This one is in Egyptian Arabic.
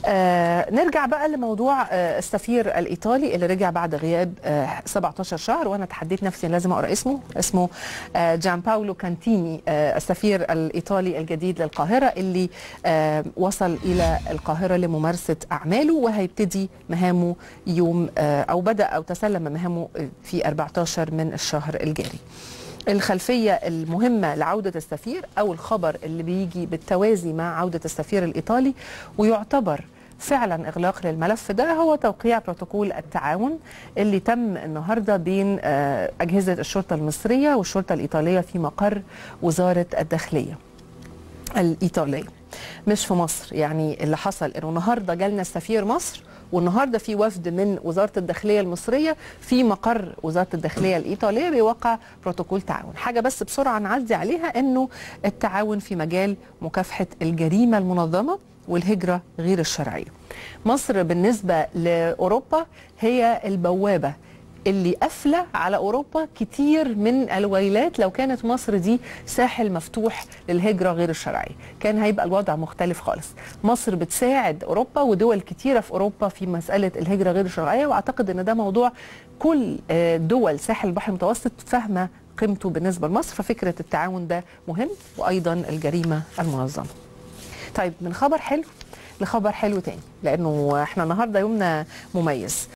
آه نرجع بقى لموضوع آه السفير الايطالي اللي رجع بعد غياب آه 17 شهر وانا تحديت نفسي لازم اقرا اسمه اسمه آه جان باولو كانتيني آه السفير الايطالي الجديد للقاهره اللي آه وصل الى القاهره لممارسه اعماله وهيبتدي مهامه يوم آه او بدا او تسلم مهامه في 14 من الشهر الجاري. الخلفية المهمة لعودة السفير أو الخبر اللي بيجي بالتوازي مع عودة السفير الإيطالي ويعتبر فعلا إغلاق للملف ده هو توقيع بروتوكول التعاون اللي تم النهاردة بين أجهزة الشرطة المصرية والشرطة الإيطالية في مقر وزارة الداخلية الإيطالية مش في مصر يعني اللي حصل انه النهارده جالنا السفير مصر والنهارده في وفد من وزاره الداخليه المصريه في مقر وزاره الداخليه الايطاليه بيوقع بروتوكول تعاون حاجه بس بسرعه نعدي عليها انه التعاون في مجال مكافحه الجريمه المنظمه والهجره غير الشرعيه مصر بالنسبه لاوروبا هي البوابه اللي قافله على اوروبا كتير من الويلات لو كانت مصر دي ساحل مفتوح للهجره غير الشرعيه كان هيبقى الوضع مختلف خالص مصر بتساعد اوروبا ودول كتيره في اوروبا في مساله الهجره غير الشرعيه واعتقد ان ده موضوع كل دول ساحل البحر المتوسط فاهمه قيمته بالنسبه لمصر ففكره التعاون ده مهم وايضا الجريمه المنظمه طيب من خبر حلو لخبر حلو تاني لانه احنا النهارده يومنا مميز